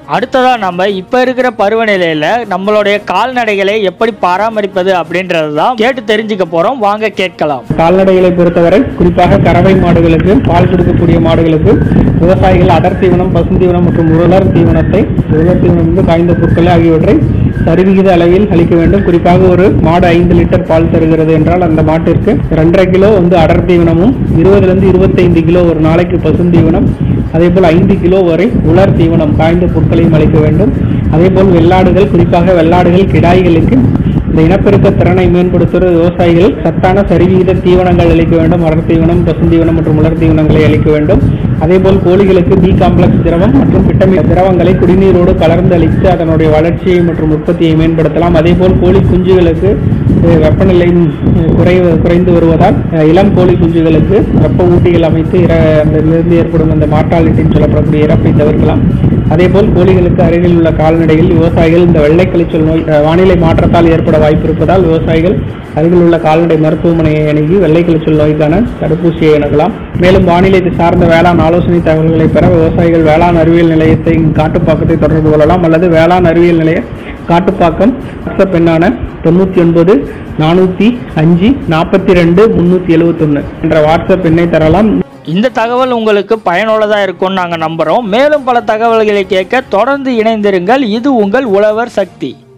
அடுத்ததா நம்ம இப்ப இருக்கிற பருவநிலையில நம்மளுடைய கால்நடைகளை எப்படி பராமரிப்பது அப்படின்றது தான் கேட்டு தெரிஞ்சுக்க போறோம் வாங்க கேட்கலாம் கால்நடைகளை பொறுத்தவரை குறிப்பாக கறவை மாடுகளுக்கு பால் கொடுக்கக்கூடிய மாடுகளுக்கு விவசாயிகள் அடர் தீவனம் பசுந்தீவனம் மற்றும் உலர் தீவனத்தை உலர் தீவனம் வந்து காய்ந்த புற்கள் ஆகியவற்றை சரிவிகித அளவில் அளிக்க வேண்டும் குறிப்பாக ஒரு மாடு ஐந்து லிட்டர் பால் தருகிறது என்றால் அந்த மாட்டிற்கு ரெண்டரை கிலோ வந்து அடர் தீவனமும் இருபதுலேருந்து இருபத்தைந்து கிலோ ஒரு நாளைக்கு பசுந்தீவனம் அதேபோல் ஐந்து கிலோ வரை உலர் தீவனம் காய்ந்த புற்களையும் அளிக்க வேண்டும் அதேபோல் வெள்ளாடுகள் குறிப்பாக வெள்ளாடுகள் கிடாய்களுக்கு இந்த இனப்பெருக்க திறனை மேம்படுத்துகிற விவசாயிகள் சத்தான சரிவிகித தீவனங்கள் அளிக்க வேண்டும் அடர் தீவனம் பசுந்தீவனம் மற்றும் உலர் தீவனங்களை அளிக்க வேண்டும் அதேபோல் கோழிகளுக்கு பி காம்ப்ளெக்ஸ் திரவம் மற்றும் விட்டமின் திரவங்களை குடிநீரோடு கலர்ந்து அளித்து அதனுடைய வளர்ச்சியை மற்றும் உற்பத்தியை மேம்படுத்தலாம் அதேபோல் கோழி குஞ்சுகளுக்கு அஹ், வெப்பநிலை அஹ், குறை குறைந்து வருவதால் அஹ், இளம் கோழி குஞ்சுகளுக்கு வெப்ப ஊட்டிகள் அமைத்து இற அதிலிருந்து ஏற்படும் அந்த மார்டாலிட்டின்னு சொல்லப்படக்கூடிய இறப்பை தவிர்க்கலாம் அதேபோல் கோழிகளுக்கு அருகில் உள்ள கால்நடையில் விவசாயிகள் இந்த வெள்ளை கழிச்சல் நோய் அஹ், வானிலை மாற்றத்தால் ஏற்பட வாய்ப்பு இருப்பதால் விவசாயிகள் அருகில் உள்ள கால்நடை மருத்துவமனையை அணுகி வெள்ளை கழிச்சல் நோய்க்கான தடுப்பூசியை அணுகலாம் மேலும் வானிலை சார்ந்த வேளாண் ஆலோசனை தகவல்களை பெற விவசாயிகள் வேளாண் அறிவியல் நிலையத்தை காட்டுப்பாக்கத்தை தொடர்பு கொள்ளலாம் அல்லது வேளாண் அறிவியல் நிலைய காட்டுப்பாக்கம் வாட்ஸ்அப் எண்ணான தொண்ணூற்றி ஒன்பது நானூற்றி அஞ்சு நாற்பத்தி ரெண்டு முந்நூற்றி எழுபத்தொன்று என்ற வாட்ஸ்அப் எண்ணை தரலாம் இந்த தகவல் உங்களுக்கு பயனுள்ளதா இருக்கும்னு நாங்க நம்புறோம் மேலும் பல தகவல்களை கேட்க தொடர்ந்து இணைந்திருங்கள் இது உங்கள் உழவர் சக்தி